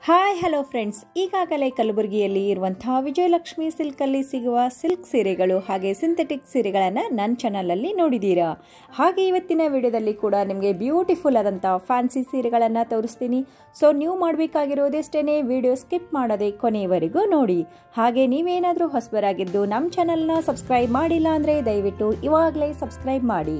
hi hello friends ಈಗಾಗಲೇ ಕಲಬುರಗಿಯಲ್ಲಿ ಇರುವಂತಹ ವಿಜಯಲಕ್ಷ್ಮಿ ಸಿಲ್ಕಲ್ಲಿ ಸಿಗುವ ಸಿಲ್ಕ್ ಸೀರೆಗಳು ಹಾಗೆ ಸಿಂಥೆಟಿಕ್ ಸೀರೆಗಳನ್ನು ನನ್ನ ಚಾನಲಲ್ಲಿ ನೋಡಿದ್ದೀರಾ ಹಾಗೆ ಇವತ್ತಿನ ವಿಡಿಯೋದಲ್ಲಿ ಕೂಡ ನಿಮಗೆ ಬ್ಯೂಟಿಫುಲ್ ಆದಂಥ ಫ್ಯಾನ್ಸಿ ಸೀರೆಗಳನ್ನು ತೋರಿಸ್ತೀನಿ ಸೊ ನೀವು ಮಾಡಬೇಕಾಗಿರೋದಷ್ಟೇ ವಿಡಿಯೋ ಸ್ಕಿಪ್ ಮಾಡದೆ ಕೊನೆಯವರೆಗೂ ನೋಡಿ ಹಾಗೆ ನೀವೇನಾದರೂ ಹೊಸಬರಾಗಿದ್ದು ನಮ್ಮ ಚಾನಲ್ನ ಸಬ್ಸ್ಕ್ರೈಬ್ ಮಾಡಿಲ್ಲ ಅಂದರೆ ದಯವಿಟ್ಟು ಇವಾಗಲೇ ಸಬ್ಸ್ಕ್ರೈಬ್ ಮಾಡಿ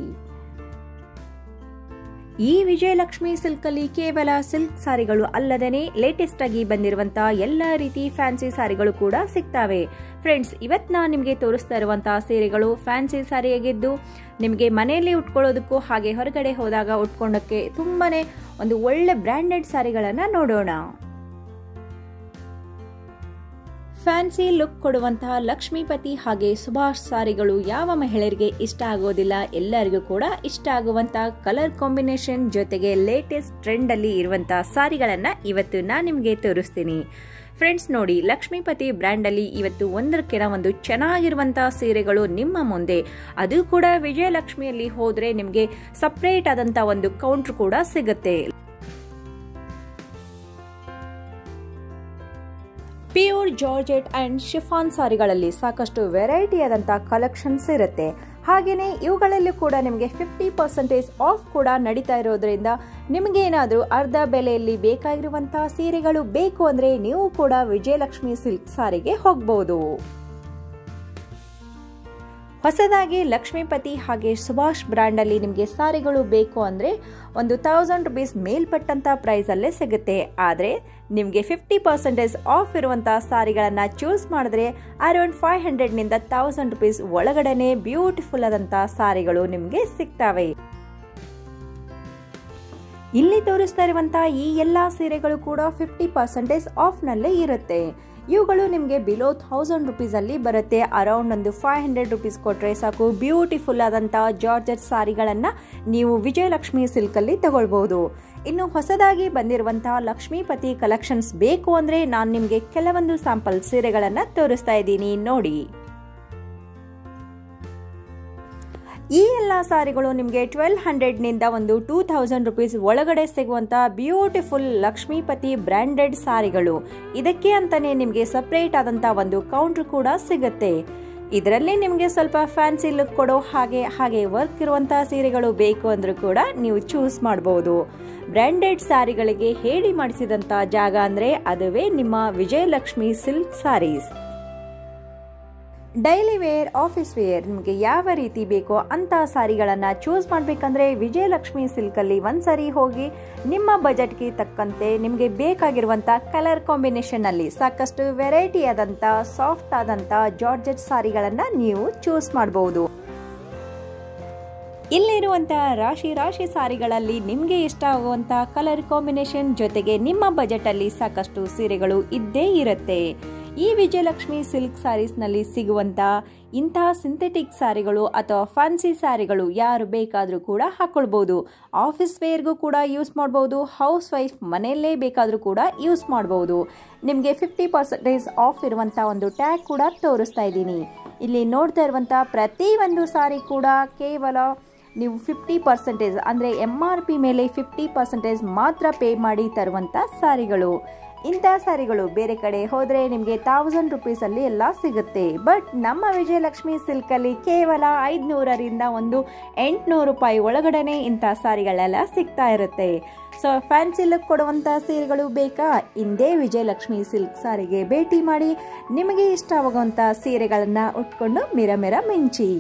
ಈ ವಿಜಯಲಕ್ಷ್ಮಿ ಸಿಲ್ಕಲ್ಲಿ ಕೇವಲ ಸಿಲ್ಕ್ ಸಾರಿಗಳು ಅಲ್ಲದೇ ಲೇಟೆಸ್ಟ್ ಆಗಿ ಬಂದಿರುವಂತಹ ಎಲ್ಲ ರೀತಿ ಫ್ಯಾನ್ಸಿ ಸಾರಿಗಳು ಕೂಡ ಸಿಗ್ತವೆ ಫ್ರೆಂಡ್ಸ್ ಇವತ್ತು ನಾನು ನಿಮಗೆ ತೋರಿಸ್ತಾ ಇರುವಂತಹ ಸೀರೆಗಳು ಫ್ಯಾನ್ಸಿ ಸಾರಿಯಾಗಿದ್ದು ನಿಮಗೆ ಮನೆಯಲ್ಲಿ ಉಟ್ಕೊಳ್ಳೋದಕ್ಕೂ ಹಾಗೆ ಹೊರಗಡೆ ಹೋದಾಗ ಉಟ್ಕೊಳ್ಳೋಕ್ಕೆ ತುಂಬಾನೇ ಒಂದು ಒಳ್ಳೆ ಬ್ರ್ಯಾಂಡೆಡ್ ಸಾರಿಗಳನ್ನು ನೋಡೋಣ ಫ್ಯಾನ್ಸಿ ಲುಕ್ ಕೊಡುವಂತಹ ಲಕ್ಷ್ಮೀಪತಿ ಹಾಗೆ ಸುಭಾಷ್ ಸಾರಿಗಳು ಯಾವ ಮಹಿಳೆಯರಿಗೆ ಇಷ್ಟ ಆಗೋದಿಲ್ಲ ಎಲ್ಲರಿಗೂ ಕೂಡ ಇಷ್ಟ ಆಗುವಂತಹ ಕಲರ್ ಕಾಂಬಿನೇಷನ್ ಜೊತೆಗೆ ಲೇಟೆಸ್ಟ್ ಟ್ರೆಂಡ್ ಅಲ್ಲಿ ಇರುವಂತಹ ಸಾರಿಗಳನ್ನ ಇವತ್ತು ನಾನು ನಿಮಗೆ ತೋರಿಸ್ತೀನಿ ಫ್ರೆಂಡ್ಸ್ ನೋಡಿ ಲಕ್ಷ್ಮೀಪತಿ ಬ್ರ್ಯಾಂಡ್ ಅಲ್ಲಿ ಇವತ್ತು ಒಂದರಕ್ಕಿಂತ ಒಂದು ಚೆನ್ನಾಗಿರುವಂತಹ ಸೀರೆಗಳು ನಿಮ್ಮ ಮುಂದೆ ಅದು ಕೂಡ ವಿಜಯಲಕ್ಷ್ಮಿಯಲ್ಲಿ ಹೋದ್ರೆ ನಿಮಗೆ ಸಪ್ರೇಟ್ ಆದಂತ ಒಂದು ಕೌಂಟರ್ ಕೂಡ ಸಿಗುತ್ತೆ ಪ್ಯೂರ್ ಜಾರ್ಜೆಟ್ ಅಂಡ್ ಶಿಫಾನ್ ಸಾರಿಗಳಲ್ಲಿ ಸಾಕಷ್ಟು ವೆರೈಟಿ ಆದಂತಹ ಕಲೆಕ್ಷನ್ಸ್ ಇರುತ್ತೆ ಹಾಗೆಯೇ ಇವುಗಳಲ್ಲೂ ಕೂಡ ನಿಮಗೆ ಫಿಫ್ಟಿ ಪರ್ಸೆಂಟೇಜ್ ಆಫ್ ಕೂಡ ನಡೀತಾ ಇರೋದ್ರಿಂದ ನಿಮಗೇನಾದರೂ ಅರ್ಧ ಬೆಲೆಯಲ್ಲಿ ಬೇಕಾಗಿರುವಂತಹ ಸೀರೆಗಳು ಬೇಕು ಅಂದರೆ ನೀವು ಕೂಡ ವಿಜಯಲಕ್ಷ್ಮಿ ಸಿಲ್ಕ್ ಸಾರಿಗೆ ಹೋಗ್ಬೋದು ಹೊಸದಾಗಿ ಲಕ್ಷ್ಮೀಪತಿ ಹಾಗೆ ಸುಭಾಷ್ ಬ್ರ್ಯಾಂಡಲ್ಲಿ ನಿಮಗೆ ಸಾರಿಗಳು ಬೇಕು ಅಂದರೆ ಒಂದು ತೌಸಂಡ್ ರುಪೀಸ್ ಮೇಲ್ಪಟ್ಟಂಥ ಪ್ರೈಸಲ್ಲೇ ಸಿಗುತ್ತೆ ಆದರೆ ನಿಮಗೆ ಫಿಫ್ಟಿ ಪರ್ಸೆಂಟೇಜ್ ಆಫ್ ಇರುವಂಥ ಸಾರಿಗಳನ್ನು ಚೂಸ್ ಮಾಡಿದ್ರೆ ಅರೌಂಡ್ ಫೈವ್ ಹಂಡ್ರೆಡ್ನಿಂದ ತೌಸಂಡ್ ರುಪೀಸ್ ಒಳಗಡೆನೆ ಬ್ಯೂಟಿಫುಲ್ ಆದಂಥ ಸಾರಿಗಳು ನಿಮಗೆ ಸಿಗ್ತವೆ ಇಲ್ಲಿ ತೋರಿಸ್ತಾ ಇರುವಂತಹ ಈ ಎಲ್ಲ ಸೀರೆಗಳು ಕೂಡ ಫಿಫ್ಟಿ ಪರ್ಸೆಂಟೇಜ್ ಆಫ್ನಲ್ಲೇ ಇರುತ್ತೆ ಇವುಗಳು ನಿಮಗೆ ಬಿಲೋ ಥೌಸಂಡ್ ರುಪೀಸಲ್ಲಿ ಬರುತ್ತೆ ಅರೌಂಡ್ ಒಂದು ಫೈವ್ ಹಂಡ್ರೆಡ್ ರುಪೀಸ್ ಕೊಟ್ಟರೆ ಸಾಕು ಬ್ಯೂಟಿಫುಲ್ ಆದಂಥ ಜಾರ್ಜೆಟ್ ಸಾರಿಗಳನ್ನು ನೀವು ವಿಜಯಲಕ್ಷ್ಮಿ ಸಿಲ್ಕಲ್ಲಿ ತಗೊಳ್ಬಹುದು ಇನ್ನು ಹೊಸದಾಗಿ ಬಂದಿರುವಂತಹ ಲಕ್ಷ್ಮೀಪತಿ ಕಲೆಕ್ಷನ್ಸ್ ಬೇಕು ಅಂದರೆ ನಾನು ನಿಮಗೆ ಕೆಲವೊಂದು ಸ್ಯಾಂಪಲ್ ಸೀರೆಗಳನ್ನು ತೋರಿಸ್ತಾ ಇದ್ದೀನಿ ನೋಡಿ ಈ ಎಲ್ಲ ಸಾರಿಗಳು ನಿಮಗೆ ಟ್ವೆಲ್ ಹಂಡ್ರೆಡ್ನಿಂದ ಒಂದು ಟೂ ಥೌಸಂಡ್ ರುಪೀಸ್ ಒಳಗಡೆ ಸಿಗುವಂಥ ಬ್ಯೂಟಿಫುಲ್ ಲಕ್ಷ್ಮೀಪತಿ ಬ್ರ್ಯಾಂಡೆಡ್ ಸಾರಿಗಳು ಇದಕ್ಕೆ ಅಂತಾನೆ ನಿಮಗೆ ಸಪ್ರೇಟ್ ಆದಂಥ ಒಂದು ಕೌಂಟರ್ ಕೂಡ ಸಿಗುತ್ತೆ ಇದರಲ್ಲಿ ನಿಮಗೆ ಸ್ವಲ್ಪ ಫ್ಯಾನ್ಸಿ ಲುಕ್ ಕೊಡೋ ಹಾಗೆ ಹಾಗೆ ವರ್ಕ್ ಇರುವಂತಹ ಸೀರೆಗಳು ಬೇಕು ಅಂದ್ರೂ ಕೂಡ ನೀವು ಚೂಸ್ ಮಾಡಬಹುದು ಬ್ರ್ಯಾಂಡೆಡ್ ಸಾರಿಗಳಿಗೆ ಹೇಳಿ ಮಾಡಿಸಿದಂಥ ಜಾಗ ಅಂದರೆ ಅದುವೇ ನಿಮ್ಮ Vijayalakshmi silk saris daily wear office wear ನಿಮಗೆ ಯಾವ ರೀತಿ ಬೇಕೋ ಅಂತ ಸಾರಿಗಳನ್ನು ಚೂಸ್ ಮಾಡಬೇಕಂದ್ರೆ ವಿಜಯಲಕ್ಷ್ಮಿ ಸಿಲ್ಕಲ್ಲಿ ಒಂದ್ಸರಿ ಹೋಗಿ ನಿಮ್ಮ ಬಜೆಟ್ಗೆ ತಕ್ಕಂತೆ ನಿಮಗೆ ಬೇಕಾಗಿರುವಂಥ ಕಲರ್ ಕಾಂಬಿನೇಷನ್ನಲ್ಲಿ ಸಾಕಷ್ಟು ವೆರೈಟಿ ಆದಂಥ ಸಾಫ್ಟ್ ಆದಂಥ ಜಾರ್ಜೆಟ್ ಸಾರಿಗಳನ್ನು ನೀವು ಚೂಸ್ ಮಾಡಬಹುದು ಇಲ್ಲಿರುವಂತಹ ರಾಶಿ ರಾಶಿ ಸಾರಿಗಳಲ್ಲಿ ನಿಮಗೆ ಇಷ್ಟ ಆಗುವಂಥ ಕಲರ್ ಕಾಂಬಿನೇಷನ್ ಜೊತೆಗೆ ನಿಮ್ಮ ಬಜೆಟಲ್ಲಿ ಸಾಕಷ್ಟು ಸೀರೆಗಳು ಇದ್ದೇ ಇರುತ್ತೆ ಈ ವಿಜಯಲಕ್ಷ್ಮಿ ಸಿಲ್ಕ್ ಸ್ಯಾರೀಸ್ನಲ್ಲಿ ಸಿಗುವಂಥ ಇಂತಹ ಸಿಂಥೆಟಿಕ್ ಸ್ಯಾರಿಗಳು ಅಥವಾ ಫ್ಯಾನ್ಸಿ ಸ್ಯಾರಿಗಳು ಯಾರು ಬೇಕಾದರೂ ಕೂಡ ಹಾಕೊಳ್ಬೋದು ಆಫೀಸ್ ವೇರ್ಗೂ ಕೂಡ ಯೂಸ್ ಮಾಡ್ಬೋದು ಹೌಸ್ ವೈಫ್ ಮನೆಯಲ್ಲೇ ಬೇಕಾದರೂ ಕೂಡ ಯೂಸ್ ಮಾಡ್ಬೋದು ನಿಮಗೆ ಫಿಫ್ಟಿ ಪರ್ಸೆಂಟೇಜ್ ಆಫ್ ಇರುವಂಥ ಒಂದು ಟ್ಯಾಗ್ ಕೂಡ ತೋರಿಸ್ತಾ ಇದ್ದೀನಿ ಇಲ್ಲಿ ನೋಡ್ತಾ ಇರುವಂಥ ಪ್ರತಿಯೊಂದು ಸಾರಿ ಕೂಡ ಕೇವಲ ನೀವು ಫಿಫ್ಟಿ ಪರ್ಸೆಂಟೇಜ್ ಅಂದರೆ ಎಮ್ ಆರ್ ಪಿ ಮೇಲೆ ಫಿಫ್ಟಿ ಪರ್ಸೆಂಟೇಜ್ ಮಾತ್ರ ಪೇ ಮಾಡಿ ತರುವಂಥ ಸಾರಿಗಳು ಇಂಥ ಸಾರಿಗಳು ಬೇರೆ ಕಡೆ ಹೋದರೆ ನಿಮಗೆ ತೌಸಂಡ್ ರುಪೀಸಲ್ಲಿ ಎಲ್ಲ ಸಿಗುತ್ತೆ ಬಟ್ ನಮ್ಮ ವಿಜಯಲಕ್ಷ್ಮಿ ಸಿಲ್ಕಲ್ಲಿ ಕೇವಲ ಐದುನೂರರಿಂದ ಒಂದು ಎಂಟುನೂರು ರೂಪಾಯಿ ಒಳಗಡೆನೆ ಇಂಥ ಸಾರಿಗಳೆಲ್ಲ ಸಿಗ್ತಾ ಇರುತ್ತೆ ಸೊ ಫ್ಯಾನ್ಸಿ ಲುಕ್ ಕೊಡುವಂಥ ಸೀರೆಗಳು ಬೇಕಾ ಇಂದೇ ವಿಜಯಲಕ್ಷ್ಮಿ ಸಿಲ್ಕ್ ಸಾರಿಗೆ ಭೇಟಿ ಮಾಡಿ ನಿಮಗೆ ಇಷ್ಟವಾಗುವಂಥ ಸೀರೆಗಳನ್ನು ಉಟ್ಕೊಂಡು ಮಿರ ಮಿರ ಮಿಂಚಿ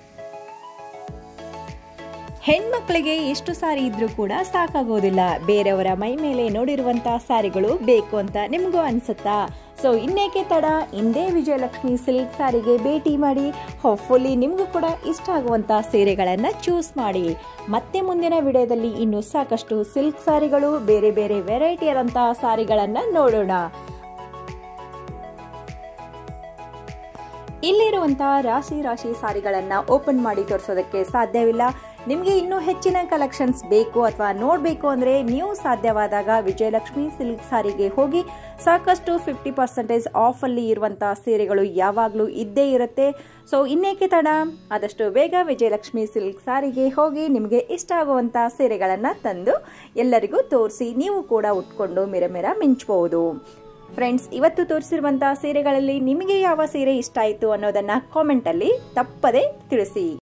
ಹೆಣ್ಮಕ್ಳಿಗೆ ಎಷ್ಟು ಸಾರಿ ಇದ್ರೂ ಕೂಡ ಸಾಕಾಗೋದಿಲ್ಲ ಬೇರೆಯವರ ಮೈ ಮೇಲೆ ನೋಡಿರುವಂತಹ ಸಾರಿಗಳು ಬೇಕು ಅಂತ ನಿಮಗೂ ಅನ್ಸುತ್ತಾ ಸೊ ಇನ್ನೇಕೆ ತಡ ಇಂದೇ ವಿಜಯಲಕ್ಷ್ಮಿ ಸಿಲ್ಕ್ ಸಾರಿಗೆ ಭೇಟಿ ಮಾಡಿ ಹೋಪ್ಫುಲಿ ನಿಮಗೂ ಕೂಡ ಇಷ್ಟ ಆಗುವಂಥ ಸೀರೆಗಳನ್ನು ಚೂಸ್ ಮಾಡಿ ಮತ್ತೆ ಮುಂದಿನ ವಿಡಿಯೋದಲ್ಲಿ ಇನ್ನು ಸಾಕಷ್ಟು ಸಿಲ್ಕ್ ಸಾರಿಗಳು ಬೇರೆ ಬೇರೆ ವೆರೈಟಿ ಆದಂತಹ ಸಾರಿಗಳನ್ನು ನೋಡೋಣ ಇಲ್ಲಿರುವಂತಹ ರಾಶಿ ರಾಶಿ ಸಾರಿಗಳನ್ನು ಓಪನ್ ಮಾಡಿ ತೋರಿಸೋದಕ್ಕೆ ಸಾಧ್ಯವಿಲ್ಲ ನಿಮಗೆ ಇನ್ನೂ ಹೆಚ್ಚಿನ ಕಲೆಕ್ಷನ್ಸ್ ಬೇಕು ಅಥವಾ ನೋಡಬೇಕು ಅಂದರೆ ನೀವು ಸಾಧ್ಯವಾದಾಗ ವಿಜಯಲಕ್ಷ್ಮಿ ಸಿಲ್ಕ್ ಸಾರಿಗೆ ಹೋಗಿ ಸಾಕಷ್ಟು ಫಿಫ್ಟಿ ಪರ್ಸೆಂಟೇಜ್ ಆಫಲ್ಲಿ ಇರುವಂಥ ಸೀರೆಗಳು ಯಾವಾಗಲೂ ಇದ್ದೇ ಇರುತ್ತೆ ಸೊ ಇನ್ನೇಕೆ ತಡ ಆದಷ್ಟು ಬೇಗ ವಿಜಯಲಕ್ಷ್ಮಿ ಸಿಲ್ಕ್ ಸಾರಿಗೆ ಹೋಗಿ ನಿಮಗೆ ಇಷ್ಟ ಆಗುವಂಥ ಸೀರೆಗಳನ್ನು ತಂದು ಎಲ್ಲರಿಗೂ ತೋರಿಸಿ ನೀವು ಕೂಡ ಉಟ್ಕೊಂಡು ಮಿರಮಿರ ಮಿಂಚಬಹುದು ಫ್ರೆಂಡ್ಸ್ ಇವತ್ತು ತೋರಿಸಿರುವಂತಹ ಸೀರೆಗಳಲ್ಲಿ ನಿಮಗೆ ಯಾವ ಸೀರೆ ಇಷ್ಟ ಆಯಿತು ಅನ್ನೋದನ್ನ ಕಾಮೆಂಟಲ್ಲಿ ತಪ್ಪದೆ ತಿಳಿಸಿ